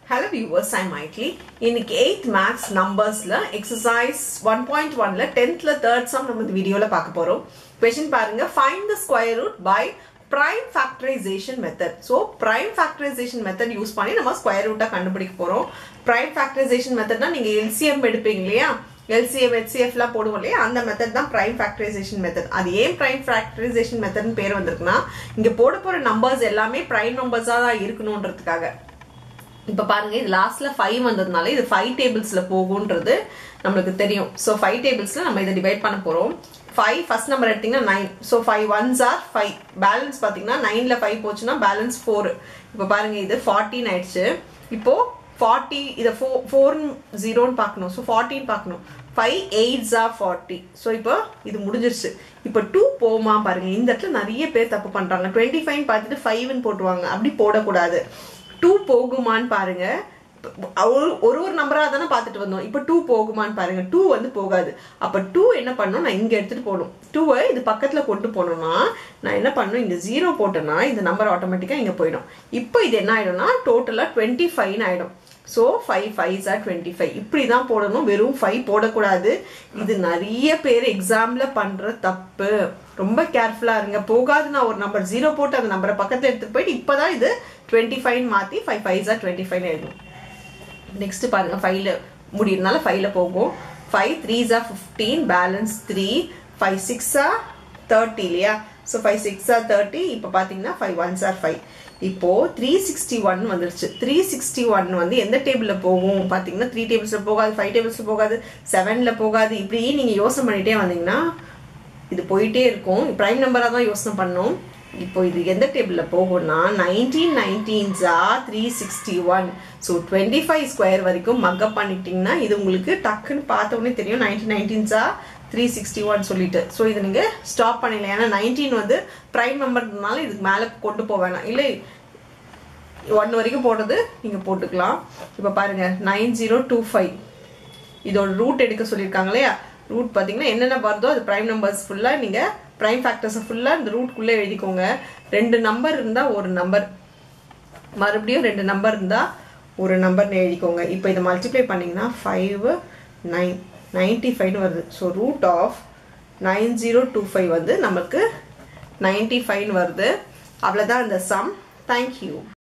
hello viewers I மைட்லி இன்னைக்கு eighth maths நம்பர்ஸ்ல எக்ஸசைஸ் ஒன் பாயிண்ட் ஒன்ல டென்த்ல தேர்ட் சம் நம்ம இந்த வீடியோல பார்க்க போறோம் கொஸ்டின் பாருங்க find the square root by prime factorization method so prime factorization method use பண்ணி நம்ம ஸ்கொயர் ரூட்டை கண்டுபிடிக்க போறோம் prime factorization methodனா நீங்க எல்சிஎம் எடுப்பீங்க இல்லையா எல்சிஎம் ஹெச்சிஎஃப்லாம் போடுவோம் இல்லையா அந்த மெத்தட் தான் ப்ரைம் ஃபேக்டரைசேஷன் மெத்தட் அது ஏன் ப்ரைம் ஃபேக்டரைசேஷன் மெத்தட்னு பேர் வந்திருக்குன்னா இங்க போட போற நம்பர்ஸ் எல்லாமே ப்ரைம் நம்பர்ஸாக தான் இருக்கணுன்றதுக்காக இப்போ பாருங்க இது லாஸ்ட்ல ஃபைவ் வந்ததுனால இது ஃபைவ் டேபிள்ஸ்ல போகுன்றது நம்மளுக்கு தெரியும் ஸோ ஃபைவ் டேபிள்ஸ்ல நம்ம இதை டிவைட் பண்ண போறோம் ஃபைவ் ஃபர்ஸ்ட் நம்பர் எடுத்தீங்கன்னா nine so five ones are five balance பார்த்தீங்கன்னா நைன்ல ஃபைவ் போச்சுன்னா பேலன்ஸ் ஃபோர் இப்போ பாருங்க இது ஃபார்ட்டின் ஆயிடுச்சு இப்போ ஃபார்ட்டி இதை ஃபோ ஃபோர் ஜீரோன்னு பார்க்கணும் ஸோ ஃபார்ட்டின்னு பார்க்கணும் five eights are forty so இப்போ இது முடிஞ்சிருச்சு இப்போ டூ போமா பாருங்க இந்த இடத்துல நிறைய பேர் தப்பு பண்றாங்க டுவெண்ட்டி ஃபைவ் பார்த்துட்டு ஃபைவ்னு போட்டுருவாங்க அப்படி போடக்கூடாது டூ போகுமான்னு பாருங்க ஒரு ஒரு நம்பரா தானே பார்த்துட்டு வந்தோம் இப்போ டூ போகுமான்னு பாருங்க டூ வந்து போகாது அப்ப டூ என்ன பண்ணும் நான் இங்க எடுத்துட்டு போகணும் டூவை இது பக்கத்துல கொண்டு போனோம்னா நான் என்ன பண்ணும் இங்க ஜீரோ போட்டேன்னா இந்த நம்பர் ஆட்டோமேட்டிக்கா இங்க போயிடும் இப்போ இது என்ன ஆயிடும்னா டோட்டலா டுவெண்ட்டி ஃபைவ் ஆயிடும் so five five are twenty five இப்படி தான் போடணும் வெறும் ஃபைவ் போடக்கூடாது இது நிறைய பேர் எக்ஸாம்ல பண்ற தப்பு ரொம்ப கேர்ஃபுல்லா இருங்க போகாது நான் ஒரு நம்பர் ஜீரோ போட்டு அந்த நம்பரை பக்கத்துல எடுத்துட்டு போயிட்டு இப்பதான் இது டுவெண்ட்டி ஃபைவ் மாத்தி five five are twenty five எழுதணும் நெக்ஸ்ட் பாருங்க ஃபைவ்ல முடியறதுனால ஃபைவ்ல போகும் five threes are fifteen balance three five six are thirty இல்லையா so five six are thirty இப்போ பார்த்தீங்கன்னா ஃபைவ் ஒன்ஸ் ஆர் ஃபைவ் இப்போ த்ரீ சிக்ஸ்டி ஒன் வந்துருச்சு த்ரீ சிக்ஸ்டி ஒன் வந்து எந்த டேபிளில் போகும் பார்த்தீங்கன்னா த்ரீ டேபிள்ஸில் போகாது ஃபைவ் டேபிள்ஸில் போகாது செவனில் போகாது இப்படி நீங்கள் யோசனை பண்ணிகிட்டே வந்தீங்கன்னா இது போயிட்டே இருக்கும் ப்ரைம் நம்பராக தான் யோசனை பண்ணோம் இப்போ இது எந்த டேபிளில் போகும்னா நைன்டீன் நைன்டீன்ஸா three sixty one so twenty five square வரைக்கும் மக்கப் பண்ணிட்டீங்கன்னா இது உங்களுக்கு டக்குன்னு பார்த்த உடனே தெரியும் நைன்டீன் நைன்டீன்ஸா த்ரீ சிக்ஸ்டி ஒன் சொல்லிட்டு ஸோ இது நீங்கள் ஸ்டாப் பண்ணிடலாம் ஏன்னா நைன்டீன் வந்து ப்ரைம் நம்பர்னால இதுக்கு மேலே கொண்டு போக வேணாம் இல்லை ஒன் வரைக்கும் போடுறது நீங்கள் போட்டுக்கலாம் இப்போ பாருங்க நைன் ஜீரோ டூ ஃபைவ் இதோட ரூட் எடுக்க சொல்லியிருக்காங்க இல்லையா ரூட் பார்த்தீங்கன்னா என்னென்ன வருதோ அது ப்ரைம் நம்பர்ஸ் ஃபுல்லாக நீங்கள் ப்ரைம் ஃபேக்டர்ஸை ஃபுல்லாக இந்த ரூட்குள்ளே எழுதிக்கோங்க ரெண்டு நம்பர் இருந்தால் ஒரு நம்பர் மறுபடியும் ரெண்டு நம்பர் இருந்தால் ஒரு நம்பர்னு எழுதிக்கோங்க இப்போ இதை மல்டிப்ளை பண்ணிங்கன்னா ஃபைவ் நைன் நைன்டி ஃபைவ்னு வருது so root of nine zero two five வந்து நமக்கு நைன்டி ஃபைவ்னு வருது அவ்வளோதான் இந்த சம் தேங்க்யூ